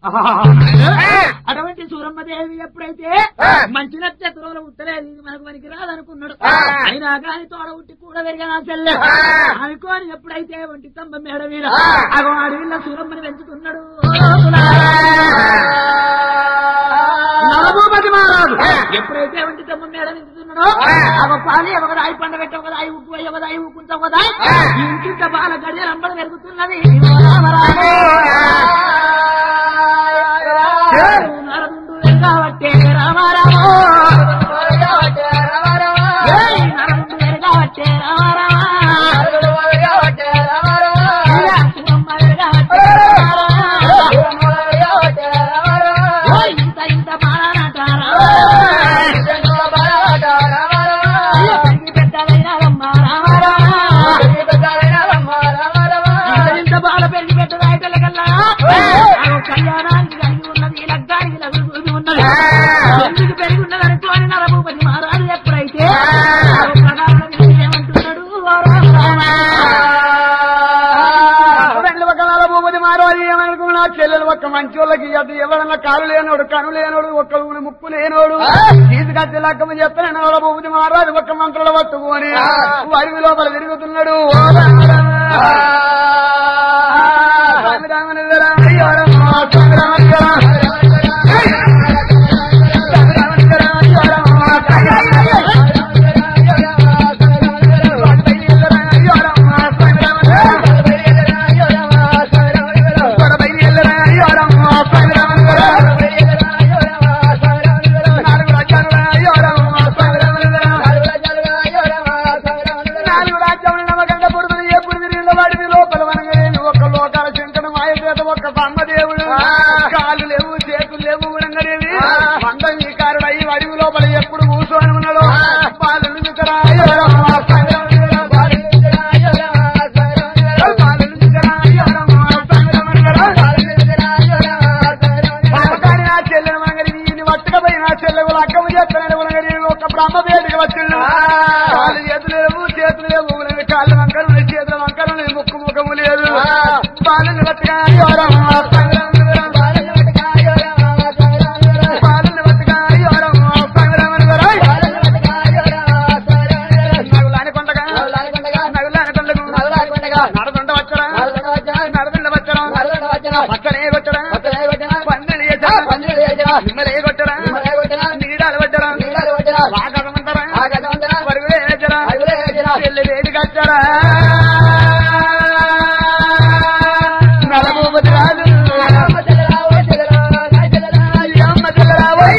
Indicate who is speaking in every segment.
Speaker 1: అటువంటి సూరమ్మదేవి ఎప్పుడైతే మంచి నక్షత్రంలో ఉత్తలేదు ఇది మనకు మనకి రాదనుకున్నాడు అయినా కాని తోడ ఉట్టి కూడా పెరిగిన చెల్లె అనుకోని ఎప్పుడైతే ఒంటి స్తంభం మేడ మీద అగో అడవిలో సూరమ్మని పెంచుతున్నాడు నరభూపతి మహారాజు ఎప్పుడైతే ఒంటి స్తంభం మేడ పెంచుతున్నాడో అగో పాలి ఒక దాయి పండ పెట్ట ఒక దాయి ఉప్పు అయ్యి ఒక దాయి ఉక్కుంట ఒక దాయి ఇంటింట బాల గడియలు అంబడి పెరుగుతున్నది నరదుండు వెరగావట్టే రామారామో ఏయ్ నరదుండు వెరగావట్టే రామారామా ఇలా సుమమ్మ వెరగావట్టే రామారామా ఓయ్ ఇంత ఇంత బాలనాట రామారామా పెరిగి పెద్దదైనాదమ్మ రామారామా ఇంత ఇంత బాల పెరిగి పెద్దదాయితల కల్లా కళ్యాణానికి కలిగి ఉన్నది లగ్గానికి లగ్గు ఉన్నది ఎందుకు పెరిగి ఉన్నది అనుకోని నరభూపతి మహారాజు ఎప్పుడైతే ప్రధాన ఏమంటున్నాడు ఓ రామ
Speaker 2: రెండు ఒక భూపతి మారోజు ఏమనుకున్నా చెల్లెలు ఒక్క మంచి వాళ్ళకి అది ఎవరన్నా కాలు లేనోడు కను లేనోడు ఒక్క ఊని ముక్కు లేనోడు తీసుకొచ్చి లక్కము చెప్తాను వాళ్ళ భూపతి మహారాజు ఒక్క మంత్రులు పట్టుకొని అడవి లోపల తిరుగుతున్నాడు ఓ రామ రామ. స్వామి రామని జరా, అయ్యో రామ, స్వామి రామని జరా. స్వామి రామని జరా, అయ్యో రామ, స్వామి రామని జరా. స్వామి బయలుదేరి జరా, అయ్యో రామ, స్వామి రామని జరా. స్వామి బయలుదేరి జరా, అయ్యో రామ, స్వామి రామని జరా. నాలుగు రాజ్యాలు అయ్యో రామ, స్వామి రామని జరా. నాలుగు రాజ్యములు నమ్మకంగా పుడుతుంది ఏ పుడిది నీళ్ళ వాడివి లోపల వనగలేని ఒక్క లోకాల శంకరం మాయ చేత ఒక్క బ్రహ్మదేవుడు కాళ్ళు లేవు చేతులు లేవు ఉడంగలేవి వంద ఈ కారుడు అయ్యి అడవి లోపల ఎప్పుడు కూర్చొని ఉన్నాడు పాలు నిలుచురా, అయ్యో రామ, స్వామి రామని జరా. పాలు నిలుచురా, అయ్యో రామ, స్వామి రామని జరా. పాపకారి నా చెల్లెని వంగరి నీని పట్టుకపోయి నా చెల్లె కూడా అక్కము చేస్తున్నాడు ఉనగరి ఒక బ్రహ్మ వేదిక వచ్చిండు కాళ్ళు చేతులు లేవు చేతులు లేవు ఉనగరి కాళ్ళు వంకలు ఉన్నాయి చేతుల వంకలు ఉన్నాయి ముక్కు ముఖము లేదు బాలు పట్టుగా ఎవరమ్మ బాలు పట్టుగా ఎవరమ్మ నగులాని కొండగా నగులాని కొండకు నడదుండ వచ్చరా నడదుండ వచ్చరా పక్కనే కొట్టరా పందిరి చేసరా నిమ్మలే కొట్టరా నీడాలు పట్టరా వాగమంటారా పరుగులే వేచరా చెల్లి వేడి కచ్చరా నలభూపతి రాజు అమ్మ చెల్లరా ఓ చెల్లరా అమ్మ చెల్లరా ఓ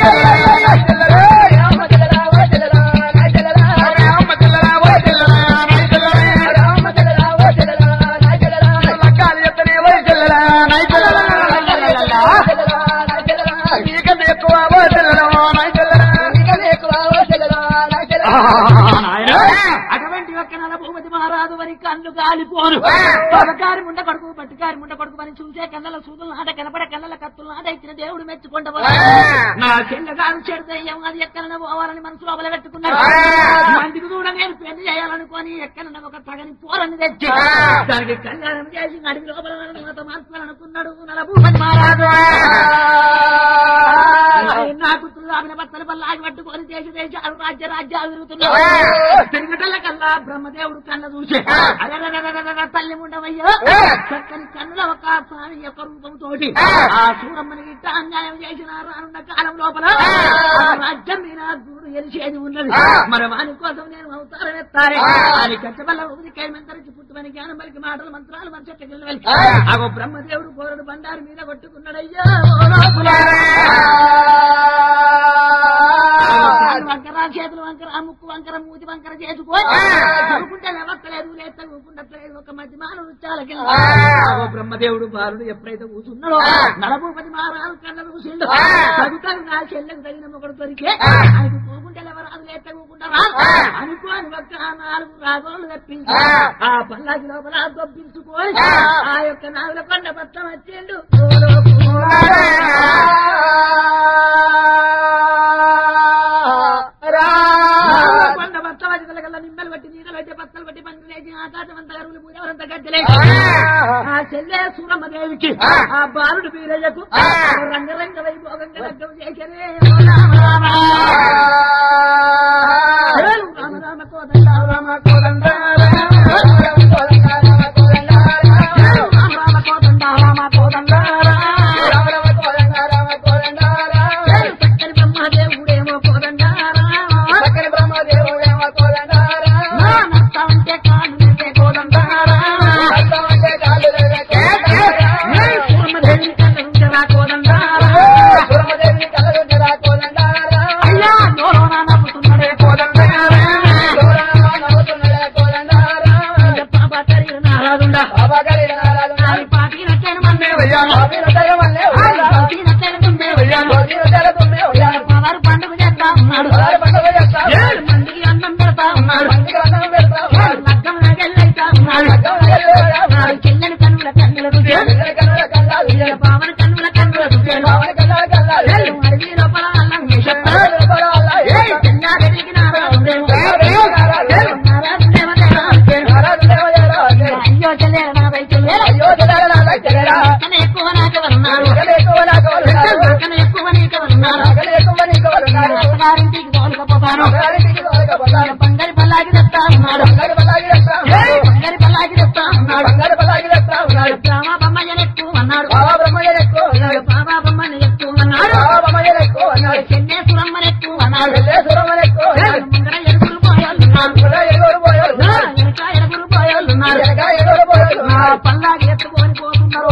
Speaker 2: చెల్లరా నై చెల్లరా నై చెల్లరా లక్కాలు చెప్తనే ఓ చెల్లరా నై చెల్లరా నీకన్నా ఎక్కువ ఓ చెల్లరా నై చెల్లరా
Speaker 1: అటువంటి ఒక్క నల భూపతి మహారాజు వరి కన్ను కాలిపోను పగకారి ముండ కొడుకు పట్టుకారి ముండ కొడుకు అని చూసే కన్నల సూదులు నాట కనపడే కన్నల కత్తులు నాట ఇచ్చిన దేవుడు మెచ్చుకుంటా నా చెల్లె కాదు చెడుదయ్యం అది ఎక్కడన పోవాలని మనసు లోపల పెట్టుకున్నాడు మందికి కూడా నేను పెళ్లి చేయాలనుకొని ఎక్కడన ఒక తగని పోరని తెచ్చి దానికి కళ్యాణం చేసి అడవి లోపల నాతో మార్చాలనుకున్నాడు నల భూపతి మహారాజు నా పుత్రులు ఆమె భర్తల వల్ల ఆగి పట్టుకొని దేశ దేశాలు రాజ్య రాజ్యాలు తిరుగుతున్నాడు తిరుగుటల్ల కల్లా బ్రహ్మదేవుడు కళ్ళ చూసి అరెరెరెరెరెరె తల్లి ఉండవయ్యా చక్కని కన్నుల ఒక స్వామి యొక్క రూపంతోటి ఆ సూరమ్మని గిట్ట అన్యాయం చేసిన రానున్న కాలం లోపల ఆ రాజ్యం మీద దూడు ఎలిసేది ఉన్నది మరి వాని కోసం నేను అవతారం ఎత్తారే అని కచ్చబల్ల ఉదికాయ మంతరించి పుట్టుమని జ్ఞానం పలికి మాటలు మంత్రాలు మన చెట్టు వెళ్ళి అగో బ్రహ్మదేవుడు కోరడు బండారు మీద కొట్టుకున్నాడయ్యా ఓ లోపులారా. కాళ్ళు వంకర చేతులు వంకర ఆ ముక్కు వంకర మూతి వంకర చేసుకొని చదువుకుంటే లేవక్కలేదు లేస్తే ఊపుకుంటలేదు ఒక మధ్య మానవ నృత్యాలకి బ్రహ్మదేవుడు బాలుడు ఎప్పుడైతే కూర్చున్నాడో నలభూపతి మహారాజు కళ్ళ కూర్చుండు చదువుతాడు నా చెల్లెకు తగిన ఒకడు దొరికే ఆయనకు పోకుంటే ఎవరాదు లేస్తే ఊకుంటారా అనుకోని ఒక్క నాలుగు రాగోళ్ళు తెప్పించి ఆ పల్లాకి లోపల దొబ్బించుకొని ఆ యొక్క నాగుల కొండ పత్రం వచ్చిండు కొండ పత్రం వచ్చి కల్లా నిమ్మలు పట్టి నీళ్ళు పట్టి పత్తలు పట్టి పండుగ లేచి ఆకాశం అంతా అరువులు పూజవరంతా గద్దెలే ఆ చెల్లె సూరమ్మదేవి చూచి
Speaker 2: ఆ.
Speaker 1: ఆ బాలుడు వీరయ్యకు
Speaker 2: ఆ.
Speaker 1: రంగరంగ వైభోగంగా లగ్గం చేసరే ఓ రామ రామ హేలు రామ రామ కోదండ రామ కోదండ హేలు రామ రామ కోదండ రామ కోదండ హేలు చక్కని బ్రహ్మదేవుడేమో కోదండ నా నత్త ఉంటే కాళ్ళు నిండే కోదండ హేలు కూర్మదేవి కన్నడుంటరా కోదండ అయ్యా నోరోన నవ్వుతున్నాడే కోదండ పాప కరీర నారాదుండా ఆరి పాటి నచ్చేను మందే ఆరి పాటి నచ్చేను తుందే పదహారు పండుగ చేస్తా ఉన్నాడు ఏడు మందికి అన్నం పెడతా ఉన్నాడు ఏడు లగ్గం నగెళ్ళైతా ఉన్నాడు ఆరు చిల్లని కన్నుల కన్నుల రుచేలు పావన కన్నుల కన్నుల రుచేలు ఏడు అడవి లోపల అల్లం వేసేస్తాడు ఏడు చెన్నారెడ్డికి నారాదుండేమో ఏడు నారాదుండేమో నారాదుండేమో అయ్యో చెల్లెల నాదై చెల్లెల పక్కన ఎక్కువ నాకెవరున్నారు పక్కన ఎక్కువ నీకెవరున్నారు అత్తగారింటికి తోలుకపోతాను బంగారి పల్లాకి తెస్తా ఉన్నాడు ఏయ్, బంగారి పల్లాకి తెస్తా ఉన్నాడు రామ బొమ్మయ్యను ఎక్కువ అన్నాడు బాబా బొమ్మని ఎక్కువ అన్నాడు చెన్నేశ్వరమ్మని ఎక్కువ అన్నాడు ఏయ్, ముందర ఎడుగురు పోయాళ్ళు ఉన్నారు నా వెనక ఎడుగురు పోయాళ్ళు ఉన్నారు నా పల్లాకి ఎత్తుకొని పోతున్నారు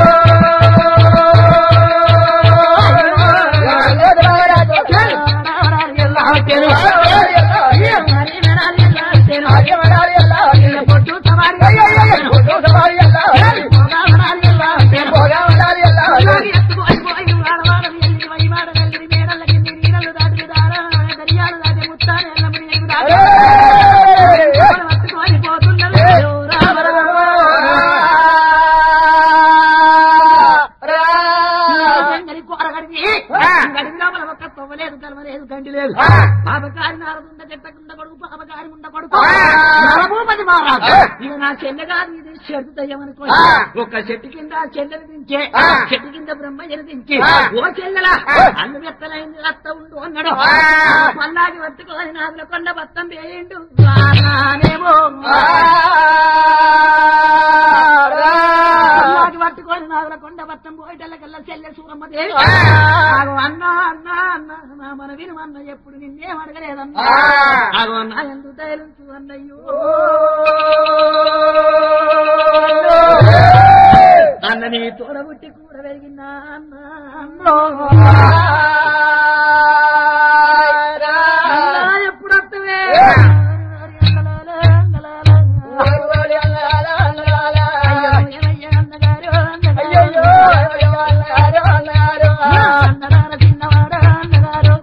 Speaker 1: ఏయ్, రారారు ఎల్లా వచ్చారు. అయ్యో, మరి మెరాలు ఎల్లా వచ్చారు. పొట్టు సవారి ఏయ్, పోగామరాలు ఎల్లా వచ్చారు. పల్లాకి ఎత్తుకొని పోయి వాడవాడని ఎల్లి వైవాడ వెళ్ళి మేడల కింది నీడలు దాటి దారా దర్యాలు దాటి ముత్తాలు ఎల్లమ్మని ఎలుగు దాటి పట్టుకొని పోతున్నది రామ గంగని కూరగడివి గడివి లోపల ఒక్క తవ్వలేదు కలవలేదు గండి లేదు
Speaker 2: ఆ.
Speaker 1: పాపకారి నారదుండ చెట్టకుండ కొడుకు పాపకారి ఉండ కొడుకు
Speaker 2: ఆ.
Speaker 1: నరభూపతి మహారాజు
Speaker 2: ఆ.
Speaker 1: ఇక నా చెల్లెగారు ఇది చెట్టు దయ్యమనుకో
Speaker 2: ఆ.
Speaker 1: ఒక చెట్టు కింద ఆ చెల్లెలు దించే
Speaker 2: ఆ.
Speaker 1: చెట్టు కింద బ్రహ్మయ్యను దించి
Speaker 2: ఆ.
Speaker 1: ఓ చెల్లెలా
Speaker 2: ఆ.
Speaker 1: అల్లు ఎత్తలైంది అత్త ఉండు అన్నాడు
Speaker 2: ఆ.
Speaker 1: పల్లాకి పట్టుకొని నాదుల కొండ బత్తం వేయిండు రానేమో పల్లాకి పట్టుకొని నాదుల కొండ బత్తం పోయేటల్లకల్లా చెల్లె సూరమ్మ దేవి
Speaker 2: ఆ.
Speaker 1: ఆగో అన్నా అన్నా అన్నా నా మన విను అన్న ఎప్పుడు నిన్నేం అడగలేదన్నా
Speaker 2: ఆ.
Speaker 1: ఆగో అన్నా ఎందుకు తైలుచు అన్నయ్యో అన్న నీ తోడబుట్టి కూడా పెరిగినా అన్న అన్నో. అన్నా ఎప్పుడు వస్తవే అయ్యో ఏమయ్యా అన్నగారు అన్నగారు అన్నగారు చిన్నవాడా అన్నగారు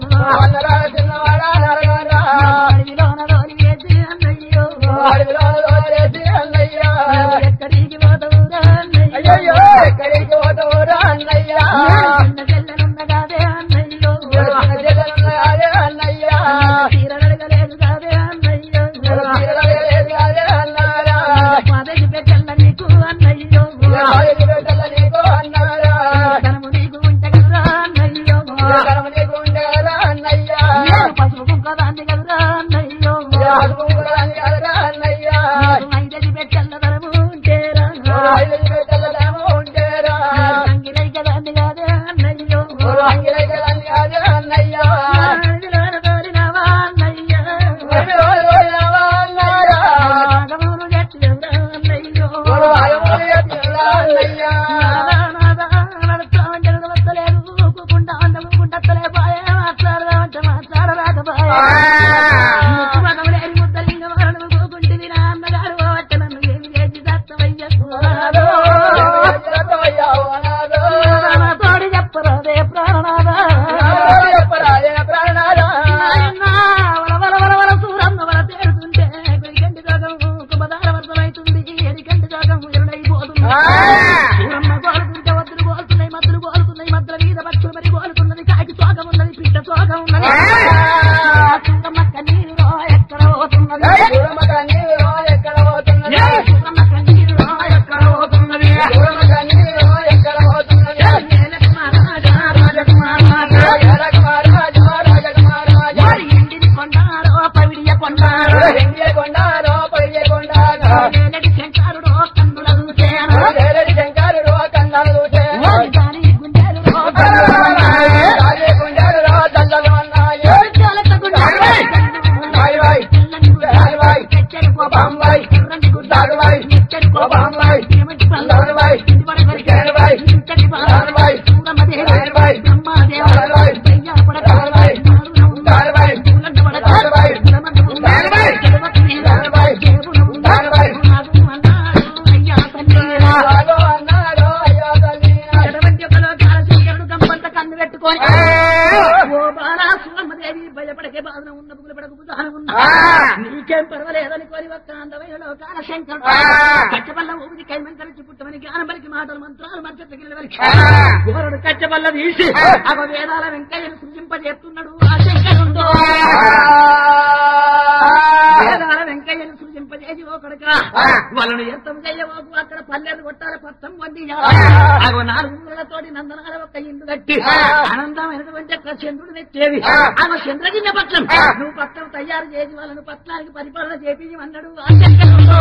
Speaker 1: అడవిలోన రోలి వేసి అన్నయ్యో ఎక్కడికి పోతావురా అన్నయ్యో చిన్న చెల్లెలున్న కాదే అన్నయ్యో చీర అడగలేదు కాదే అన్నయ్యో పదవి పెట్టల్ల నీకు అన్నయ్యో ధనము నీకు ఉంటే కదరా అన్నయ్యో నేను పసుపు కుంకదాన్ని కదరా అన్నయ్యో నీకు ఐదది పెట్టల్ల ధనము ఉంటేరా సంగిరై కదాన్ని కాదే అన్నయ్యో అడవిలోన తోలినావా అన్నయ్యో రాగమును చెట్టురా అన్నయ్యో నాదా నడుస్తామంటే వస్తలేదు ఊపుకుంటా అందముకుంటలే పాయే మాట్లాడదామంటే మాట్లాడరాకపోయే ముక్కుమగములేని ముద్దలింగ వాడు ఊపుకుంటుంది నా అన్నగారు పోవట్ట నన్ను ఏమి చేసి దత్తమయ్యకున్నాడు తోడు చెప్పరాదే ప్రాణనాదా పెట్టుకొని ఓ బాలా సురమ్మదేవి భయపడకే బాధన ఉన్న బుగులు పడకు బుధాన ఉన్నా నీకేం పర్వాలేదని కొని ఒక్క అందమైన లోకాల శంకరుడు కచ్చబల్ల ఊపిరి కైమంతరించి పుట్టమని జ్ఞానం పలికి మాటలు మంత్రాలు మర్చెట్ల గిల్లవలికి గోరుడు కచ్చబల్ల తీసి అవ వేదాల వెంకయ్యను సృజింపజేస్తున్నాడు ఆ శంకరుడు వేదాల వెంకయ్యను సృజింపజేసి ఓ కొడుక వాళ్ళను ఎత్తం చెయ్యబోకు అక్కడ పల్లెలు కొట్టాలి పత్తం పొంది అగో నాలుగు ఊళ్ళతోటి నందనాల ఒక్క ఇల్లు కట్టి ఆనందమైనటువంటి ఒక్క చంద్రుడు తెచ్చేది ఆమె చంద్రగిన్న పట్లం నువ్వు పట్లం తయారు చేసి వాళ్ళను పట్నానికి పరిపాలన చేపించి అన్నాడు ఆ శంకరుడు.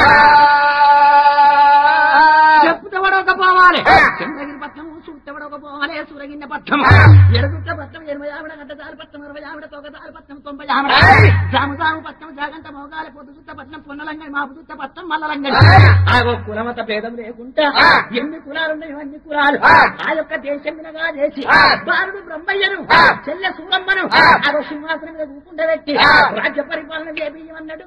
Speaker 1: చెప్పుతవడకపోవాలి చంద్రగిరి పట్నం చూస్తవడకపోవాలి సూరగిన్న పట్నం ఎడుగుట్ట పట్నం ఎనభై ఆవిడ గంట దారి పట్నం అరవై ఆవిడ తొగ దారి పట్నం తొంభై ఆవిడ జాము జాము పట్నం జాగంట మోగాలి పొద్దు చుట్ట పట్నం పొన్నలంగడి మాపు చుట్ట పట్నం మల్లలంగడి ఆగో కులమత భేదం లేకుండా ఎన్ని కులాలున్నాయి అన్ని కులాలు ఆ యొక్క దేశం వినగా చేసి బాలుడు బ్రహ్మయ్యను చెల్లె సూరమ్మను ఆగో సింహాసనం మీద కూకుండా పెట్టి రాజ్య పరిపాలన చేపించమన్నాడు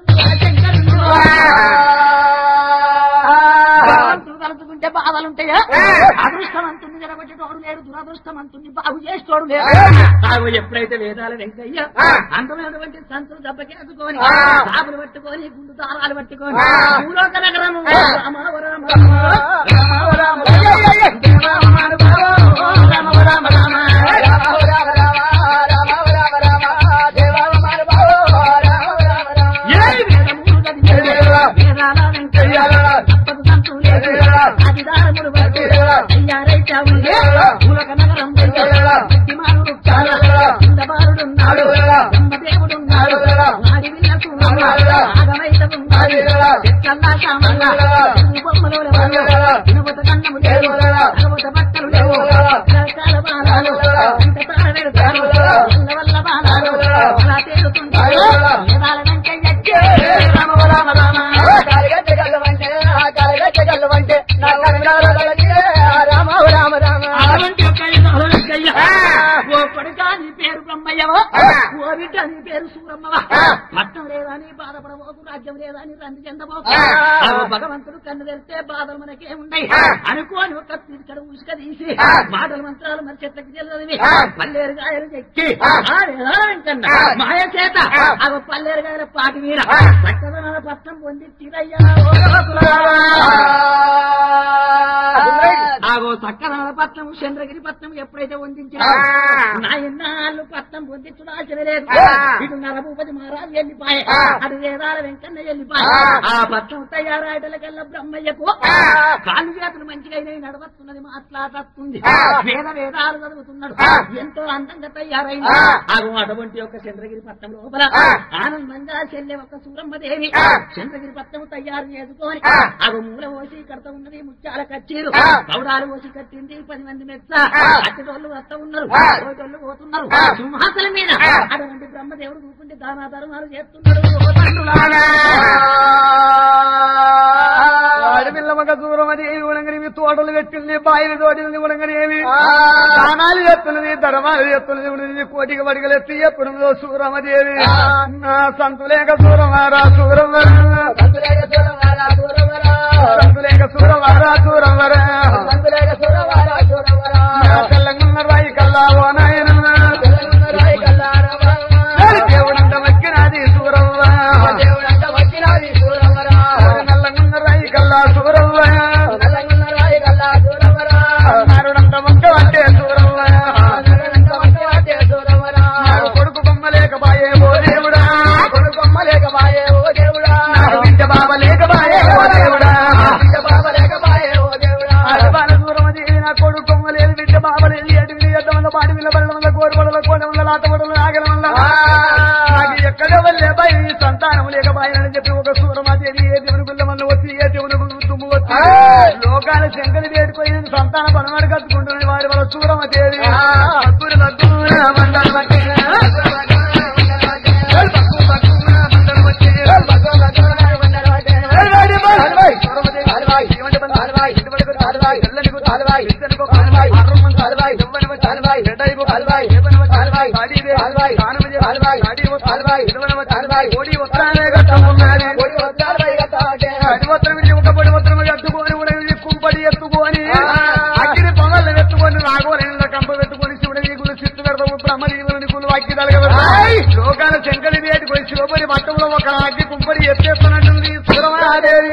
Speaker 1: భగవంతుడు తలుచుకుంటే బాధలుంటాయా అదృష్టవంతుని జరగొచ్చేటోడు లేడు దురదృష్టవంతుని బాగు చేసేటోడు లేడు ఆగో ఎప్పుడైతే వేదాల వెంకయ్య అందమైనటువంటి సంతులు దెబ్బకేసుకొని సాపులు పట్టుకొని గుండు దారాలు పట్టుకొని భూలోక నగరము రామ రామ రామ రామ రామ రామ ఏ వేదములు చదివే వేదాల వెంకయ్య తప్పదు సంతులు లేదు అధిదారములు పట్టు అయ్యారైతే ఉంది భూలోక నగరం మాను వృక్షాల కిందబారుడున్నాడు బ్రహ్మదేవుడున్నాడు వాడి విన్నకు ఆగమైతమున్నాడు చెట్లల్లా శామల్ల బొమ్మలు ఇనుబత కన్నము లేవు అరవత బట్టలు లేవు రకాల బాణాలు అంత తార పెడతారు వల్ల వల్ల బాణాలు అలా తేలుతుంటారు వేదాల వెంకయ్య రామ రామ రామ అటువంటి ఒక వెంకయ్య ఓ కొడుకా నీ పేరు బ్రహ్మయ్యవో ఓ బిడ్డ నీ పేరు సూరమ్మవా పట్టం లేదా నీ బాధపడబోకు రాజ్యం లేదా నీ తండ్రి చెందబోకు ఆ భగవంతుడు కన్ను తెరిస్తే బాధలు మనకే ఉన్నాయి అనుకోని ఒక తిరికడ ఉసుక తీసి మాటల మంత్రాలు మరి చెట్లకి చెల్లదివి పల్లేరు గాయలు చెక్కి ఆ వేదాల వెంకన్న మాయ చేత ఆ పల్లేరు గాయల పాటి మీద చక్కదనాల పట్టం పొంది తిరయ్యా ఓ లోకులారా. ఆగో చక్కదనాల పట్నం చంద్రగిరి పట్నం ఎప్పుడైతే వందించారు నా ఎన్నాళ్ళు పట్నం పొందించుడు ఆశ లేదు ఇటు నరభూపతి మహారాజు వెళ్ళిపోయి అటు వేదాల వెంకన్న వెళ్ళిపోయి ఆ పట్నం తయారాయటలకల్లా బ్రహ్మయ్యకు కాళ్ళు చేతులు మంచిగా అయినాయి నడవస్తున్నది మాట్లాడుతుంది వేద వేదాలు చదువుతున్నాడు ఎంతో అందంగా తయారైంది ఆగో అటువంటి ఒక చంద్రగిరి పట్నం లోపల ఆనందంగా చెల్లె ఒక సూరమ్మదేవి చంద్రగిరి పట్నం తయారు చేసుకొని ఆగో మూల పోసి కడత ఉన్నది ముత్యాల కచ్చీరు పౌడాలు పోసి కట్టింది పది మంది మెచ్చ అచ్చటోళ్ళు వస్తా ఉన్నారు పోయేటోళ్ళు పోతున్నారు సింహాసనం మీద అటువంటి బ్రహ్మదేవుడు కూకుంటే దానా ధర్మాలు చేస్తున్నాడు ఓ తండ్రులారా.
Speaker 2: అడవిల్లమక దూరం అది ఉడంగనేవి తోటలు పెట్టింది బాయిలు తోటింది ఉడంగనేవి దానాలు ఎత్తున్నది ధర్మాలు ఎత్తున్నది ఉన్నది కోటికి వడిగలు ఎత్తి ఎప్పుడు సూరమదేవి నా సంతులేక సూరమారా సూరమర సంతులేక సూరమారా సూరమర నా తెలంగాణ రాయి కల్లా ఓ నాయన దేవుడంత మక్కినాది సూరవ్వ నల్లగున్న రాయి కల్లా సూరవ్వ నారుడంత మొక్క అంటే సూరవ్వ నాడు కొడుకు బొమ్మలేక బాయే ఓ దేవుడా నాడు బిడ్డ బాబ లేక బాయే ఓ దేవుడా అడవాల దూరం అది నా కొడుకు బొమ్మలేదు బిడ్డ బాబ లేదు ఎటు ఎద్ద వల్ల పాడి విల్ల బల్ల వల్ల కోరి వల్ల కోన వల్ల లాట వల్ల ఆగల వల్ల నాకు ఎక్కడ వల్లే బాయ్ సంతానం లేక బాయనని చెప్పి ఒక సూరమాదేవి ఏ దేవుని గుల్ల వల్ల వచ్చి ఏ దేవుని దుమ్ము వచ్చి లోకాల శంకరి వేడుకొని సంతాన పనమాడు కట్టుకుంటున్న వారి వల్ల సూరమదేవి అద్దురు లద్దున మండల బట్టి ఎత్తుకొని అగ్ని పొగలు ఎత్తుకొని రాఘవరేళ్ళ కంప పెట్టుకొని శివుడికి బ్రహ్మ దీవులని కులు అగ్గి తలగబడి లోకాల శంకరి వేటికి వచ్చి శివపరి మట్టంలో ఒక అగ్గి కుంపడి ఎత్తేస్తున్నట్టుంది సురమాదేవి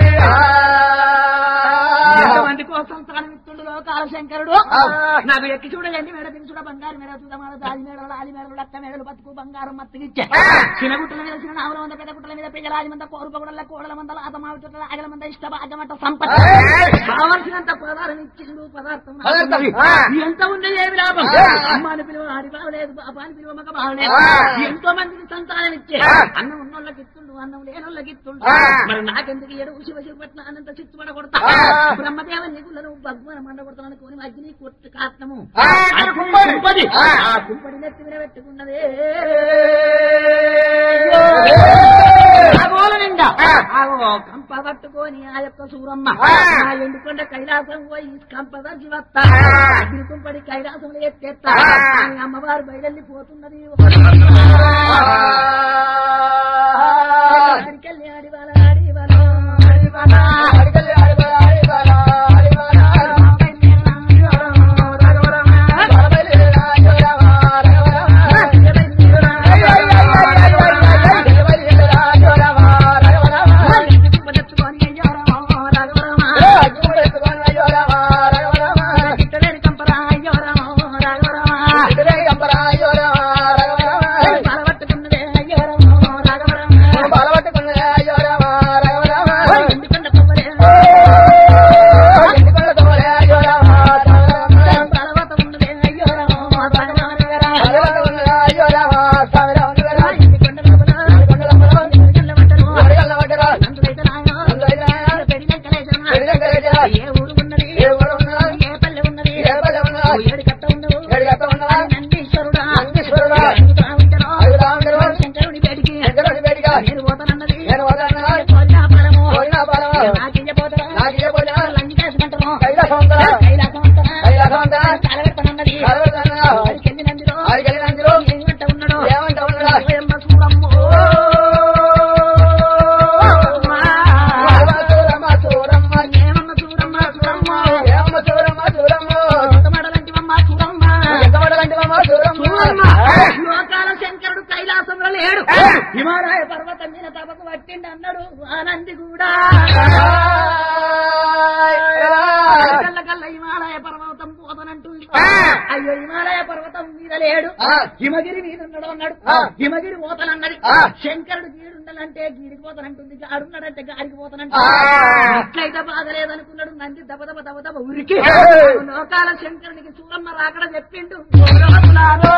Speaker 1: ఎంతమంది కోసం తాను లోకాల శంకరుడు
Speaker 2: ఆ.
Speaker 1: నాకు ఎక్కి చూడండి మేడ దిగి చూడ బంగారు మేడ చూడమాల దాలి మేడలు లాలి మేడలు లక్క మేడలు బతుకు బంగారం మత్తికిచ్చే
Speaker 2: ఆ.
Speaker 1: చిన్న గుట్టల మీద చిన్న నావల మంద పెద్ద గుట్టల మీద పెద్దలాది మంద కోరుప గుడల కోడల మంద లాత మావి చుట్టల ఆగల మంద ఇష్ట భాగమంట సంపద
Speaker 2: ఏయ్.
Speaker 1: కావలసినంత పదార్థం ఇచ్చిండు పదార్థం
Speaker 2: పదార్థం.
Speaker 1: నాకున్నది.
Speaker 2: ఆ.
Speaker 1: ఎంత ఉండేది ఏమి లాభం
Speaker 2: ఆ.
Speaker 1: అమ్మాని పిలువ ఆడి బావలేదు బాబాని పిలువ మగ బావలేదు
Speaker 2: ఆ.
Speaker 1: ఎంతో మందికి సంతానం ఇచ్చే
Speaker 2: ఆ.
Speaker 1: అన్నం ఉన్నోళ్ళకి ఇస్తుండు అన్నం లేనోళ్ళకి ఇస్తుండు
Speaker 2: ఆ.
Speaker 1: మరి నాకెందుకు ఏడు శివ శివ పట్ల అనంత చిత్తుపడ కొడతా
Speaker 2: ఆ.
Speaker 1: బ్రహ్మదేవ నిగులను భగవాన్ మండ కొడతాను కొని అగ్ని కొట్టు కాత్నము
Speaker 2: ఆ, అక్కడ కుంపడి.
Speaker 1: కుంపడి
Speaker 2: ఆ.
Speaker 1: ఆ కుంపడి నెత్తి మీద పెట్టుకున్నదే ఆగోల నిండా
Speaker 2: ఆ.
Speaker 1: ఆగో కంప పట్టుకొని ఆ యొక్క సూరమ్మ
Speaker 2: ఆ.
Speaker 1: ఆ ఎండుకొండ కైలాసం పోయి కంప దర్శి వస్తా
Speaker 2: ఆ.
Speaker 1: అగ్ని కుంపడి కైలాసంలో ఎత్తేస్తా
Speaker 2: ఆ.
Speaker 1: అని అమ్మవారు బయలుపోతున్నది అడికెళ్ళి ఆడివాల ఆడివాల ఆడివాల ఏ ఊరు ఉన్నది ఏ పల్లె ఉన్నది ఏడు కట్ట ఉండవు నందీశ్వరుడా
Speaker 2: నందీశ్వరుడా.
Speaker 1: అడుగుతా ఉంటాను.
Speaker 2: అడుగుతా ఉంటాను.
Speaker 1: శంకరుని పేటికి నేను పోతానన్నది
Speaker 2: నేను పోతానన్నా.
Speaker 1: కోరినా ఫలము.
Speaker 2: కోరినా ఫలము.
Speaker 1: నాకియ్యబోతున్నా.
Speaker 2: నాకియ్యబోతున్నా.
Speaker 1: లంకేసుకుంటాను.
Speaker 2: కైలాసం ఉంటానా?
Speaker 1: కైలాసం ఉంటానా?
Speaker 2: కైలాసం ఉంటానా?
Speaker 1: కలగడతానన్నది.
Speaker 2: కలగడతానన్నా?
Speaker 1: ఆడికెళ్ళి నందిలో
Speaker 2: ఆడికెళ్ళి నందిలో
Speaker 1: ఏమంట ఉన్నాడు?
Speaker 2: ఏమంట ఉన్నాడా?
Speaker 1: ఓయమ్మ చూడమ్మో. ఏమమ్మ చూడమ్మ, చూడమ్మో. ఎంతమాటలంటివమ్మ, చూడమ్మా. చూడమ్మా. లోకాల శంకరుడు కైలాసంలో లేడు హిమాలయ పర్వతం మీద తపకు పట్టిండి అన్నాడు ఆనంది కూడా కళ్ళ కళ్ళ హిమాలయ పర్వతం పోతనంటుంది
Speaker 2: ఆ.
Speaker 1: అయ్యో హిమాలయ పర్వతం మీద లేడు
Speaker 2: ఆ.
Speaker 1: హిమగిరి మీద ఉన్నాడు అన్నాడు
Speaker 2: ఆ.
Speaker 1: హిమగిరి పోతానన్నది
Speaker 2: ఆ.
Speaker 1: శంకరుడు గీడుండాలంటే గీడికి పోతానంటుంది గాడున్నాడంటే గాడికి పోతానంటే
Speaker 2: ఆ.
Speaker 1: అట్లయితే బాధ లేదనుకున్నాడు నంది దబ దబ దబ దబ ఉరికి
Speaker 2: ఏయ్.
Speaker 1: లోకాల శంకరునికి చూడమ్మ రాకడ చెప్పిండు గౌరవములారో.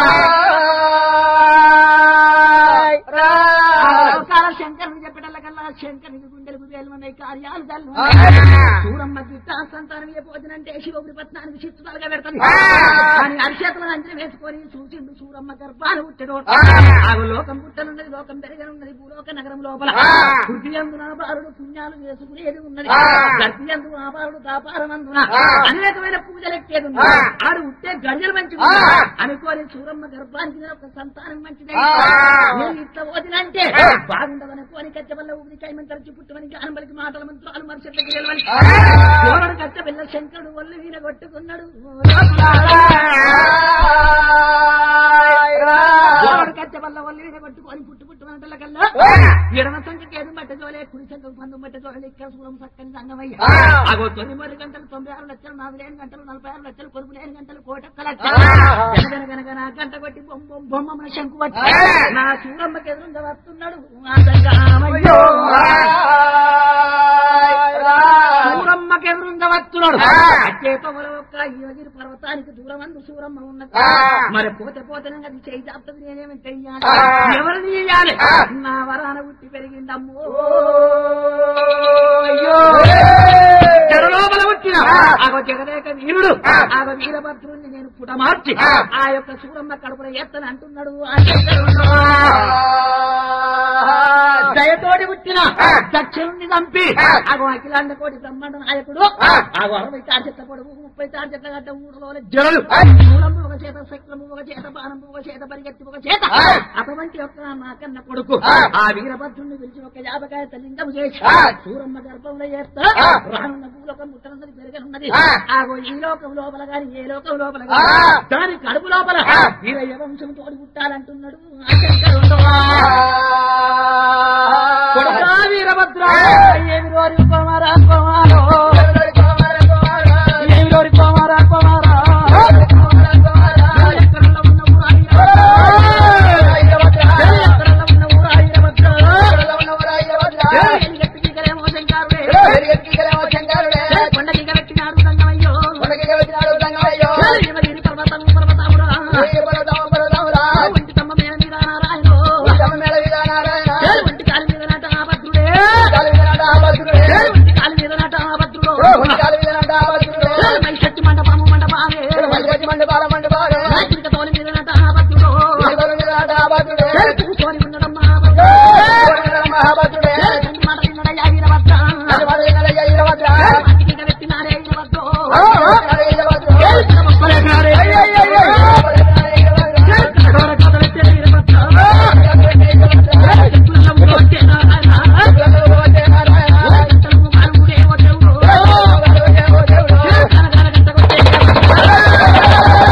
Speaker 1: లోకాల శంకరుని చెప్పటల్లకల్లా శంకరునికి గుండెలకు వేలుమన్నాయి కార్యాలు తల్లు
Speaker 2: ఆ.
Speaker 1: చూడమ్మ గిట్ట సంతానం ఏ భోజనంటే శివపురి పత్నానికి చిత్తులుగా పెడతాను
Speaker 2: ఆ.
Speaker 1: కానీ అరిచేతులు అంజలి వేసుకొని చూసిండు సూరమ్మ గర్భాలు పుట్టడు
Speaker 2: ఆ.
Speaker 1: ఆగు లోకం పుట్టనున్నది లోకం పెరగనున్నది భూలోక నగరం లోపల
Speaker 2: ఆ.
Speaker 1: హృదయందున బాలుడు పుణ్యాలు చేసుకునేది ఉన్నది
Speaker 2: ఆ.
Speaker 1: గర్భయందు ఆ బాలుడు దాపారమందున
Speaker 2: ఆ.
Speaker 1: అనేకమైన పూజలు ఎక్కేది
Speaker 2: ఆ.
Speaker 1: ఉన్నది ఆడు ఉట్టే గడియలు మంచిది
Speaker 2: ఆ.
Speaker 1: అనుకోని సూరమ్మ గర్భానికి మీద ఒక సంతానం మంచిది
Speaker 2: ఆ.
Speaker 1: నేను ఇట్లా వదినంటే
Speaker 2: ఆ.
Speaker 1: బాగుండదనుకోని కచ్చ వల్ల ఊపిరి కైమంతరచి పుట్టుమని గానంబలికి మాటల మంత్రాలు మరుసట్లకి నిలవని
Speaker 2: ఆ.
Speaker 1: చూడడు కచ్చ పిల్ల శంకరుడు ఒళ్ళు వీన కొట్టుకున్నాడు చూడడు కచ్చ వల్ల ఒళ్ళు వీన కొట్టుకొని పుట్టు పుట్టు మంటల కల్లా ఎడమ సంఖ్యకి ఏది బట్ట జోలే కుడి సంఖ్యకు పందు బట్ట జోలే ఇక్కడ సూరం సక్కని సంగమయ్య
Speaker 2: ఆ.
Speaker 1: అగో తొమ్మిది గంటలు తొంభై ఆరు లక్షలు నాలుగు లేని గంటలు నలభై ఆరు లక్షలు కొడుకు లేని గంటలు కోటక్క లక్ష
Speaker 2: ఆ.
Speaker 1: గనగన గనగన గంట కొట్టి బొమ్మ బొమ్మ బొమ్మ మన శంకు పట్టి
Speaker 2: ఆ.
Speaker 1: నా సూరమ్మకి ఎదురుగా వస్తున్నాడు ఆటంగా ఆమయ్యో. సూరమ్మకి ఎదురుగా వస్తున్నాడు
Speaker 2: ఆ.
Speaker 1: చేపల ఒక్క యోగిరి పర్వతానికి దూరం అందు సూరమ్మ ఉన్నది
Speaker 2: ఆ.
Speaker 1: మరి పోతే పోతే అది చేయి చాపుతుంది నేనేమి చెయ్యాలి
Speaker 2: ఆ.
Speaker 1: ఎవరిని ఇయ్యాలి
Speaker 2: ఆ.
Speaker 1: నా వరాన ఉట్టి పెరిగిందమ్మో చెరలోపల పుట్టిన
Speaker 2: ఆ.
Speaker 1: ఆగో జగదేక వీరుడు
Speaker 2: ఆ.
Speaker 1: ఆగో వీరభద్రుణ్ణి నేను పుటమార్చి
Speaker 2: ఆ.
Speaker 1: ఆ యొక్క సూరమ్మ కడుపున ఎత్తని అంటున్నాడు ఆ శంకరుడు. దయతోడి పుట్టిన
Speaker 2: ఆ.
Speaker 1: దక్షిణుని చంపి
Speaker 2: ఆ.
Speaker 1: ఆగో అఖిలాండ కోటి బ్రహ్మాండ నాయకుడు
Speaker 2: ఆ.
Speaker 1: ఆగో అరవై తాడు చెట్ల పొడుగు ముప్పై తాడు చెట్ల గడ్డ ఊడలో జలలు
Speaker 2: ఆ.
Speaker 1: మూలము ఒక చేత శక్రము ఒక చేత బాణము ఒక చేత పరిగెత్తి ఒక చేత
Speaker 2: ఆ.
Speaker 1: అటువంటి యొక్క నా కన్న కొడుకు
Speaker 2: ఆ.
Speaker 1: ఆ వీరభద్రుని పిలిచి ఒక యాభకాయ లింగము చేసి
Speaker 2: ఆ.
Speaker 1: సూరమ్మ గర్భంలో చేస్తా
Speaker 2: ఆ.
Speaker 1: రానున్న భూలోకం ముట్టనున్నది పెరగనున్నది
Speaker 2: ఆ.
Speaker 1: ఆగో ఈ లోకం లోపల గాని ఏ లోకం లోపల
Speaker 2: ఆ.
Speaker 1: గాని దాని కడుపు లోపల
Speaker 2: ఆ.
Speaker 1: వీరయ్య వంశం తోడి పుట్టాలంటున్నాడు ఆ శంకరుడు. కొడుకా వీరభద్ర ఏమి రోరి కుమారా కుమారో ఏమి రోరి కుమారా కుమారా ఎక్కడల్లో ఉన్న ఊరా వీరభద్ర? ఎక్కడల్లో ఉన్న ఊరా వీరభద్ర? ఏమి గట్టి దిగలేమో శంకరుడే. ఏ కొండ దిగ పెట్టినాడు రంగమయ్యో. ఏ హిమగిరి పర్వతం పర్వతమురా. ఒంటి తమ్మ మీద మీద నారాయణో. ఏ ఒంటి కాలి మీద నాట ఆ భద్రుడే. ఏ ఒంటి కాలి మీద నాట ఆ భద్రుడో. ఏ మైషట్టి మండపము మండపాలే. రాత్రిక తోలి మీద నాట ఆ భద్రుడో. ఏ కూర్చొని ఉండడమ్మా ఆ భద్రుడే. ఏ తండ్రి మాట విన్నడయ్యా వీరభద్ర. ఏ వాటికి దిగ పెట్టినారే వీరభద్రో. ఏ ఇక్కడ మొక్కలేనారే. ఏ కడగోర కథ పెట్టే వీరభద్ర. ఏ చెప్పులలో ఉంటే నారాయణ. ఏ చెట్టలకు మారుడేమో దేవుడు. ఏ కనకాల గంట కొట్టే వీరభద్ర.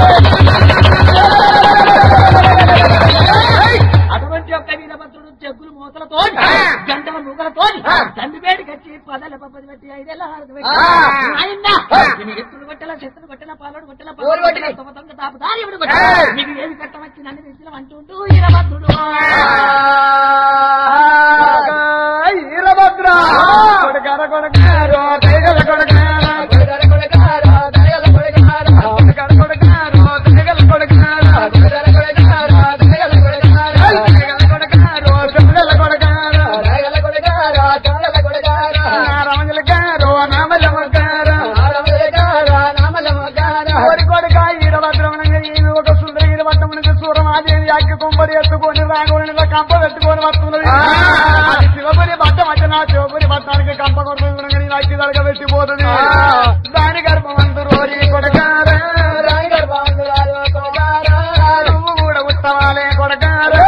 Speaker 1: అటువంటి యొక్క వీరభద్రుడు చెక్కులు మూతలతో గంటల మూగలతో తండ్రి వేడికి వచ్చి పదల పప్పది పెట్టి ఐదేళ్ళ హారతి పెట్టి
Speaker 2: ఆ.
Speaker 1: నాయనా, నేను ఎత్తులు కొట్టల చెత్తలు కొట్టల పాలడు కొట్టల
Speaker 2: ఊరు
Speaker 1: పాలడు
Speaker 2: కొట్టలే.
Speaker 1: కొట్టల తొమ్మ తొమ్మిది తాపు దారి ఎవడు కొట్టల
Speaker 2: ఆ.
Speaker 1: నీకు ఏమి కట్టమచ్చి నన్ను తెచ్చిన అంటుంటూ వీరభద్రుడు
Speaker 2: ఈరభద్ర కొడకర కొడకారో తెగల కొడకారా కొడకర కొడకారో తెగల కొడకారా తెగల కొడకారో తెగల కొడకారో తెగల కొడకారా నారమజల గారో నామలమ గారా కోడి కొడుక ఈరభద్రమణంగా ఈమె ఒక సుందర ఈరభద్రం నుంచి సూరమాదేవి అగ్గి కుంపడి ఎత్తుకొని రాగోని కంప పెట్టుకొని వస్తున్నది అది శివపురి బట్ట మధ్య నా శివపురి బట్టానికి కంప కొడుతుంది నీ అగ్గి దడగ పెట్టిపోతుంది దాని గర్భమందు రోరి కొడకారా నువ్వు కూడా ఉత్తవాలే కొడకారా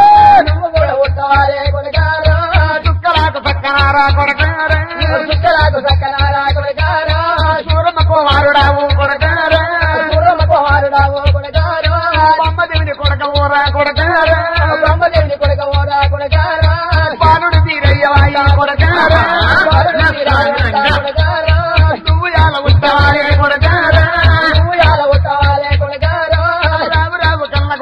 Speaker 2: చుక్కలాకు సక్కనారా కొడకారా సూరమ్మ కుమారుడావు కొడకారా బొమ్మదేవిని కొడక ఊరా కొడకారా బాలుడు తీరయ్యవాయి కొడకారా నువ్వు యాల ఉత్తవాలే కొడకారా రావు రావు కన్న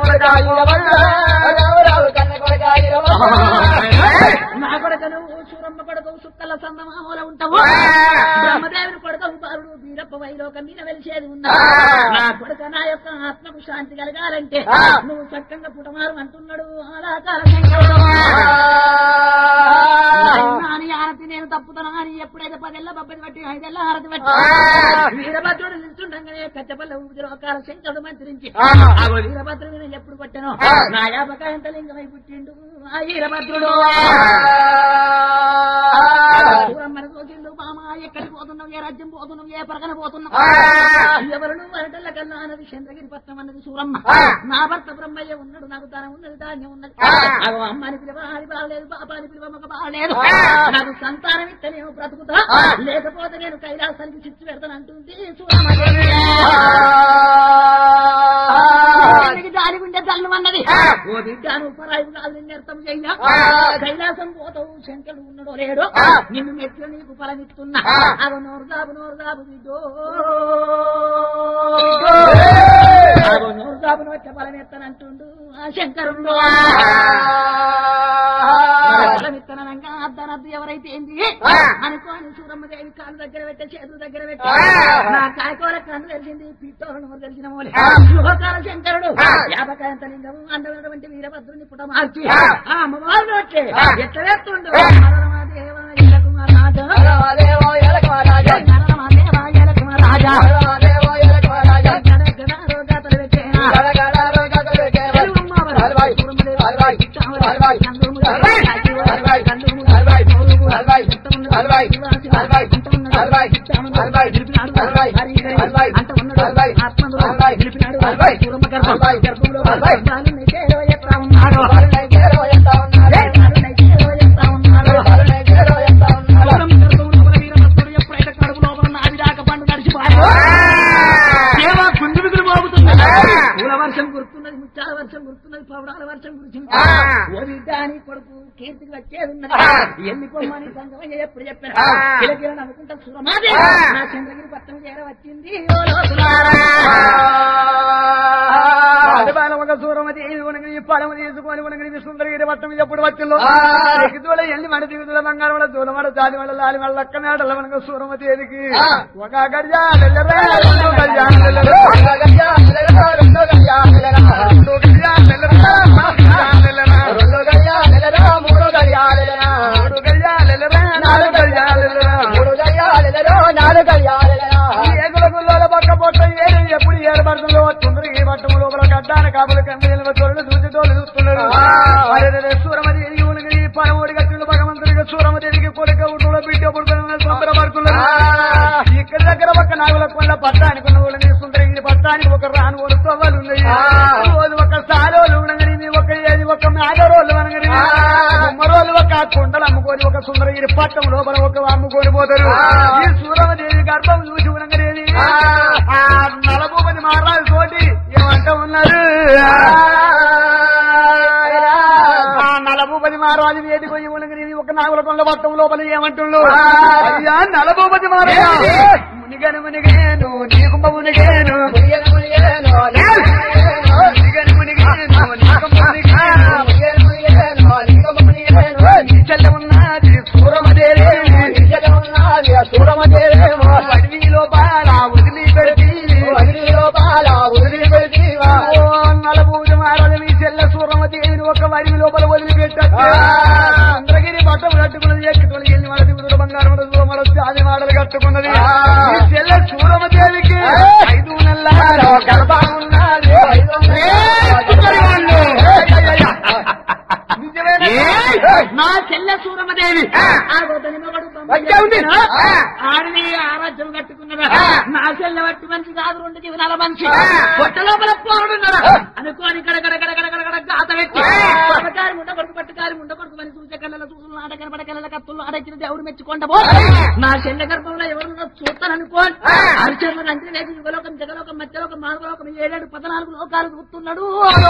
Speaker 1: నా కొడకను సూరమ్మ కొడకవు సుక్కల సందమామూల ఉంటావు బ్రహ్మదేవుని కొడకవు బాలుడు వీరప్ప వైలోక మీద వెలిసేది ఉన్నా నా కొడుక నా యొక్క ఆత్మకు శాంతి కలగాలంటే
Speaker 2: ఆ.
Speaker 1: నువ్వు చక్కగా పుటమారు అంటున్నాడు ఆలాకాల శంకరుడు. నాని ఆరతి నేను తప్పుతాను అని ఎప్పుడైతే పదేళ్ళ బొబ్బది బట్టి ఐదేళ్ళ ఆరతి బట్టి
Speaker 2: ఆ.
Speaker 1: వీరభద్రుడు నిల్చుండగానే కచ్చపల్ల ఊపిరి ఒక శంకరుడు మంత్రించి
Speaker 2: ఆ.
Speaker 1: ఆ వీరభద్రుడు నేను ఎప్పుడు కొట్టాను
Speaker 2: ఆ.
Speaker 1: నా యాపకాయంత లింగమై పుట్టిండు ఆ వీరభద్రుడు దూరమ్మని చూసిండు మామ ఎక్కడికి పోతున్నావు ఏ రాజ్యం పోతున్నావు ఏ పరగన పోతున్నావు ఎవరు నువ్వు అరటల్ల కల్లా అన్నది చంద్రగిరి పట్నం అన్నది సూరమ్మ
Speaker 2: ఆ.
Speaker 1: నా భర్త బ్రహ్మయ్య ఉన్నాడు నాకు ధనం ఉన్నది ధాన్యం ఉన్నది
Speaker 2: ఆ.
Speaker 1: అగో అమ్మని పిలువ అది బాగలేదు పాపాని పిలువ మగ బాగలేదు
Speaker 2: ఆ.
Speaker 1: నాకు సంతానం ఇస్తే నేను బ్రతుకుతా
Speaker 2: ఆ.
Speaker 1: లేకపోతే నేను కైలాసానికి చిచ్చు పెడతాను అంటుంది సూరమ్మదేవి దానికి దాని గుండె జల్లు అన్నది
Speaker 2: ఆ.
Speaker 1: ఓ బిడ్డ నువ్వు పరాయి కాదు నిన్ను అర్థం చెయ్య
Speaker 2: ఆ.
Speaker 1: కైలాసం పోతావు శంకరుడు ఉన్నాడో లేడో
Speaker 2: ఆ.
Speaker 1: నిన్ను మెట్లు నీకు ఫలమిస్తున్నా
Speaker 2: ఆ.
Speaker 1: అవ నోరు దాబు నోరు దాబు బిడ్డో
Speaker 2: ఏయ్.
Speaker 1: అవ నోరు దాబు నోట్ల ఫలమెత్తనంటుండు ఆ శంకరుడు ఫలమిత్తనంగా అద్దనద్దు ఎవరైతే ఏంది
Speaker 2: ఆ.
Speaker 1: అనుకోని సూరమ్మదేవి కాళ్ళు దగ్గర పెట్టే చేతుల దగ్గర పెట్టి
Speaker 2: ఆ.
Speaker 1: నా కాయకూర కన్ను తెలిసింది పిట్టోల నోరు తెలిసిన మూలి
Speaker 2: ఆ.
Speaker 1: యువకాల శంకరుడు
Speaker 2: ఆ.
Speaker 1: యాపకాయంత లింగము అందమైనటువంటి వీరభద్రుని పుట మార్చి
Speaker 2: ఆ.
Speaker 1: ఆ అమ్మవారు నోట్లే
Speaker 2: ఆ.
Speaker 1: ఎట్ల వేస్తుండు
Speaker 2: ఆ.
Speaker 1: నరరమాదేవ ఇలకు మా రాజా నరరమాదేవ ఇలకు మా రాజా గడ గడ రోగాతలు పెట్టేనా సూరమ్మ గర్భం
Speaker 2: అబ్బాయి.
Speaker 1: గర్భంలో
Speaker 2: అబ్బాయి.
Speaker 1: బాలుని చేరో ఎత్తా ఉన్నాడు ఏ బాలుని చేరో ఎత్తా ఉన్నాడు సూరమ్మ గర్భం లోపల వీరభద్రుడు ఎప్పుడైతే కడుపు లోపల నాది దాకా పండు నడిచిపోయాడు దేవా గుండు మిగులు మోగుతున్నది పూల వర్షం గుర్తున్నది ముత్యాల వర్షం గుర్తున్నది పవడాల వర్షం గుర్తుంది
Speaker 2: ఆ.
Speaker 1: ఓ బిడ్డ అని కొడుకు కీర్తికి వచ్చేది ఉన్నది
Speaker 2: ఆ.
Speaker 1: ఎన్ని పొమ్మని సంగమయ్య ఎప్పుడు చెప్పాను
Speaker 2: ఆ.
Speaker 1: కిలకిల నవ్వుకుంటా సురమాది
Speaker 2: ఆ.
Speaker 1: నా చంద్రగిరి పట్టణం చేర వచ్చింది ఓ లోతులారా.
Speaker 2: అడవాల ఒక సూరమతి ఉనగని పడమ తీసుకొని ఉనగని సుందరగిరి పట్టం ఎప్పుడు వచ్చిందో
Speaker 1: ఆ.
Speaker 2: ఎగుదూడ ఎల్లి మన దిగుదూడ బంగారం వల్ల దూల మడ జాతి వల్ల లాలి వల్ల లక్క మేడల మనకు సూరమతి ఎదికి
Speaker 1: ఆ.
Speaker 2: ఒక గడియా లెల్లరే, రెండు గడియా లెల్లరే, రెండు గడియా లెల్లరే, మూడు గడియా లెల్లరే, మూడు గడియా లెల్లరే, నాలుగు గడియా లెల్లరే. ఈ ఏగుల గుల్లోల పక్క పొట్ట ఏడు ఎప్పుడు ఏర్పడుతుందో సుందరగిరి పట్టం లోపల గడ్డాన కాపులు కమ్మీల తోళ్ళు చూసి తోళ్ళు చూస్తున్నారు
Speaker 1: ఆ.
Speaker 2: అరే సూరమతి ఎదిగి ఉనగని పరమోడి గట్టులు భగవంతుడికి సూరమతి ఎదిగి కొడుక ఉట్టులో బిడ్డ పుడుకుని సంబరపడుతున్నారు
Speaker 1: ఆ.
Speaker 2: ఇక్కడ దగ్గర ఒక నాగుల కొండ పట్టానికి ఉన్న ఊళ్ళని సుందరగిరి పట్టానికి ఒక రాను ఓడు తవ్వలు ఉన్నాయి
Speaker 1: ఆ.
Speaker 2: రోజు ఒక సారోలు ఉండగని ఒక ఏది ఒక మేఘరోళ్ళు అనగని
Speaker 1: ఆ.
Speaker 2: మరోళ్ళు ఒక కొండలు అమ్ముకొని ఒక సుందరగిరి పట్టం లోపల ఒక అమ్ముకొని పోతారు
Speaker 1: ఆ.
Speaker 2: ఈ సూరమదేవి గర్భం చూసి ఉండగనేది
Speaker 1: ఆ.
Speaker 2: ఆ నలభూపతి మహారాజు తోటి ఏమంట ఉన్నారు ఆ నలభూపతి మహారాజు వేది పోయి ఉండగనేది ఒక నాగుల కొండ పట్టం లోపల ఏమంటుండు
Speaker 1: ఆ.
Speaker 2: అయ్యా నలభూపతి మహారాజు
Speaker 1: ఏంటి?
Speaker 2: మునిగను మునిగేను నీకుంభ మునిగేను మునిగను మునిగేను నీకుంభ మునిగేను నీ చెల్ల ఉన్నది సూరమదేవి అడవిలో బాల వదిలి పెట్టి ఓ నలభూజ మహారాజు మీ చెల్ల సూరమదేవిని ఒక వడివి లోపల వదిలిపెట్టచ్చు
Speaker 1: ఆ.
Speaker 2: చంద్రగిరి పట్టం కట్టుకున్నది ఎక్కడికి వెళ్ళి మన దిగుతుడు బంగారం దూరం అది మాటలు కట్టుకున్నది
Speaker 1: ఆ.
Speaker 2: మీ చెల్ల సూరమదేవికి
Speaker 1: ఆ.
Speaker 2: ఐదు నెలల గర్భం ఉన్నది నిజమేనా?
Speaker 1: నా చెల్లె సూరమదేవి
Speaker 2: ఆ.
Speaker 1: ఆ గోతని మగడు బొమ్మ
Speaker 2: వచ్చే ఉంది.
Speaker 1: చెప్పినా?
Speaker 2: ఆ.
Speaker 1: ఆడిని ఆరాధ్యం కట్టుకున్నదా
Speaker 2: ఆ.
Speaker 1: నా చెల్లె వట్టి మనిషి కాదు రెండు జీవనాల మనిషి
Speaker 2: ఆ.
Speaker 1: పొట్ట లోపల పోరుడున్నారా
Speaker 2: ఆ.
Speaker 1: అనుకోని కడ కడ కడ కడ కడ కడ గాత పెట్టి
Speaker 2: ఆ.
Speaker 1: పట్టకారి ముండ కొడుకు పట్టుకారి ముండ కొడుకు మని చూసే కళ్ళ చూసులు ఆట కనపడ కళ్ళ కత్తులు ఆడచ్చిన దేవుడు మెచ్చుకుంటా పో
Speaker 2: ఆ.
Speaker 1: నా చెల్లె గర్భంలో ఎవరున్నా చూస్తాననుకోని
Speaker 2: ఆ.
Speaker 1: అరిచర్ల అంటే లేదు యుగలోకం జగలోకం మధ్యలోకం మానవలోకం ఏడేడు పద్నాలుగు లోకాలు చూస్తున్నాడు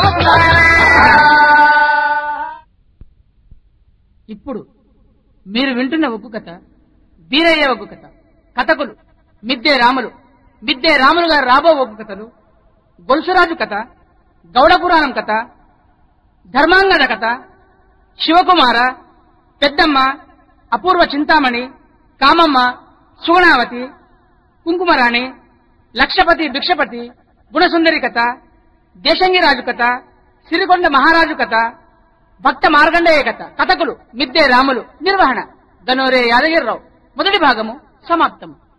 Speaker 3: ఇప్పుడు మీరు వింటున్న ఒగ్గు కథ వీరయ్య ఒగ్గు కథ కథకులు మిద్దే రాములు మిద్దే రాములు గారు రాబో ఒగ్గు కథలు గొలుసురాజు కథ గౌడ పురాణం కథ ధర్మాంగద కథ శివకుమార పెద్దమ్మ అపూర్వ చింతామణి కామమ్మ సుగుణావతి కుంకుమరాణి లక్షపతి భిక్షపతి గుణసుందరి కథ దేశంగిరాజు కథ సిరికొండ మహారాజు కథ భక్త మార్గండేయ కథ కథకులు మిద్దే రాములు నిర్వహణ గనోరే యాదగిరిరావు మొదటి భాగము సమాప్తము